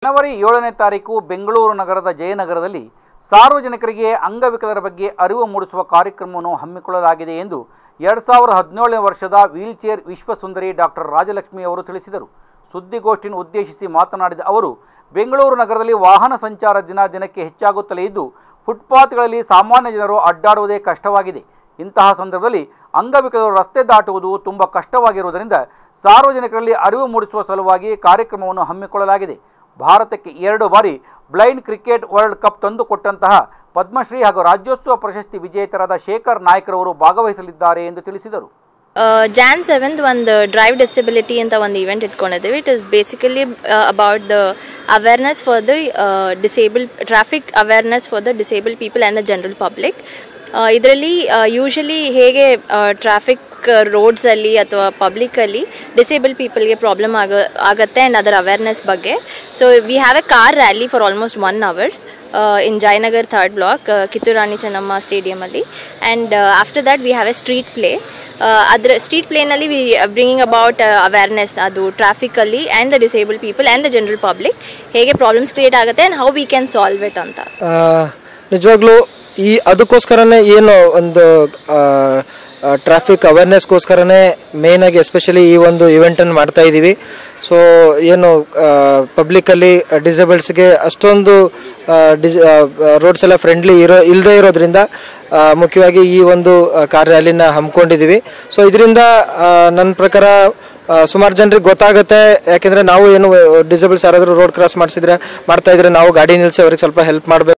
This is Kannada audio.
ಜನವರಿ ಏಳನೇ ತಾರೀಕು ಬೆಂಗಳೂರು ನಗರದ ಜಯನಗರದಲ್ಲಿ ಸಾರ್ವಜನಿಕರಿಗೆ ಅಂಗವಿಕಲರ ಬಗ್ಗೆ ಅರಿವು ಮೂಡಿಸುವ ಕಾರ್ಯಕ್ರಮವನ್ನು ಹಮ್ಮಿಕೊಳ್ಳಲಾಗಿದೆ ಎಂದು ಎರಡು ಸಾವಿರದ ಹದಿನೇಳನೇ ವರ್ಷದ ವೀಲ್ಚೇರ್ ವಿಶ್ವಸುಂದರಿ ಡಾಕ್ಟರ್ ರಾಜಲಕ್ಷ್ಮಿ ಅವರು ತಿಳಿಸಿದರು ಸುದ್ದಿಗೋಷ್ಠಿಯನ್ನು ಉದ್ದೇಶಿಸಿ ಮಾತನಾಡಿದ ಅವರು ಬೆಂಗಳೂರು ನಗರದಲ್ಲಿ ವಾಹನ ಸಂಚಾರ ದಿನ ದಿನಕ್ಕೆ ಹೆಚ್ಚಾಗುತ್ತಲೇ ಇದ್ದು ಫುಟ್ಪಾತ್ಗಳಲ್ಲಿ ಸಾಮಾನ್ಯ ಜನರು ಅಡ್ಡಾಡುವುದೇ ಕಷ್ಟವಾಗಿದೆ ಇಂತಹ ಸಂದರ್ಭದಲ್ಲಿ ಅಂಗವಿಕಲರು ರಸ್ತೆ ದಾಟುವುದು ತುಂಬ ಕಷ್ಟವಾಗಿರುವುದರಿಂದ ಸಾರ್ವಜನಿಕರಲ್ಲಿ ಅರಿವು ಮೂಡಿಸುವ ಸಲುವಾಗಿ ಕಾರ್ಯಕ್ರಮವನ್ನು ಹಮ್ಮಿಕೊಳ್ಳಲಾಗಿದೆ ಭಾರತಕ್ಕೆ ಎರಡು ಬಾರಿ ಬ್ಲೈಂಡ್ ಕ್ರಿಕೆಟ್ ವರ್ಲ್ಡ್ ಕಪ್ ತಂದುಕೊಟ್ಟಂತಹ ಪದ್ಮಶ್ರೀ ಹಾಗೂ ರಾಜ್ಯೋತ್ಸವ ಪ್ರಶಸ್ತಿ ವಿಜೇತರಾದ ಶೇಖರ್ ನಾಯ್ಕರವರು ಭಾಗವಹಿಸಲಿದ್ದಾರೆ ಎಂದು ತಿಳಿಸಿದರು ಜಾನ್ ಸೆವೆಂತ್ ಒಂದು ಡ್ರೈವ್ ಡಿಸಬಿಲಿಟಿ ಅಂತ ಒಂದು ಇವೆಂಟ್ ಇಟ್ಕೊಂಡಿದ್ದೀವಿ it is basically about the awareness for the disable traffic awareness for the disable people and the general public ಇದರಲ್ಲಿ ಯೂಶಲಿ ಹೇಗೆ ಟ್ರಾಫಿಕ್ ರೋಡ್ಸಲ್ಲಿ ಅಥವಾ ಪಬ್ಲಿಕಲ್ಲಿ ಡಿಸೇಬಲ್ ಪೀಪಲ್ಗೆ ಪ್ರಾಬ್ಲಮ್ ಆಗ ಆಗುತ್ತೆ ಆ್ಯಂಡ್ ಅದರ ಅವೇರ್ನೆಸ್ ಬಗ್ಗೆ so we have a car rally for almost one hour in Jayanagar third block Kittur Rani Chennamma ಸ್ಟೇಡಿಯಮಲ್ಲಿ and after that we have a street play ಅದರ ಸ್ಟ್ರೀಟ್ ಪ್ಲೇನಲ್ಲಿ ವಿ ಬ್ರಿಂಗಿಂಗ್ ಅಬೌಟ್ ಅವೇರ್ನೆಸ್ ಅದು ಟ್ರಾಫಿಕಲ್ಲಿ and the disable people and the general public ಹೇಗೆ ಪ್ರಾಬ್ಲಮ್ಸ್ ಕ್ರಿಯೇಟ್ ಆಗುತ್ತೆ and how we can solve it ಅಂತ ಆ, ನಿಜವಾಗ್ಲೂ ಈ ಅದಕ್ಕೋಸ್ಕರನೇ ಏನು ಒಂದು ಟ್ರಾಫಿಕ್ ಅವೇರ್ನೆಸ್ಗೋಸ್ಕರನೇ ಮೇಯ್ನಾಗಿ ಎಸ್ಪೆಷಲಿ ಈ ಒಂದು ಇವೆಂಟನ್ನು ಮಾಡ್ತಾ ಇದ್ದೀವಿ ಸೊ ಏನು ಪಬ್ಲಿಕಲ್ಲಿ ಡಿಸೇಬಲ್ಸ್ಗೆ ಅಷ್ಟೊಂದು ಡಿಸ್ ರೋಡ್ಸ್ ಎಲ್ಲ ಫ್ರೆಂಡ್ಲಿ ಇರೋ ಇಲ್ಲದೆ ಇರೋದ್ರಿಂದ ಆ, ಮುಖ್ಯವಾಗಿ ಈ ಒಂದು ಕಾರ್ ರ್ಯಾಲಿನ ಹಮ್ಮಿಕೊಂಡಿದ್ದೀವಿ ಸೊ ಇದರಿಂದ ನನ್ನ ಪ್ರಕಾರ ಸುಮಾರು ಜನರಿಗೆ ಗೊತ್ತಾಗುತ್ತೆ ಯಾಕೆಂದರೆ ನಾವು ಏನು ಡಿಸೇಬಲ್ಸ್ ಯಾರಾದರೂ ರೋಡ್ ಕ್ರಾಸ್ ಮಾಡಿಸಿದ್ರೆ ಮಾಡ್ತಾ ಇದ್ರೆ ನಾವು ಗಾಡಿ ನಿಲ್ಲಿಸಿ ಅವ್ರಿಗೆ ಸ್ವಲ್ಪ ಹೆಲ್ಪ್ ಮಾಡಬೇಕು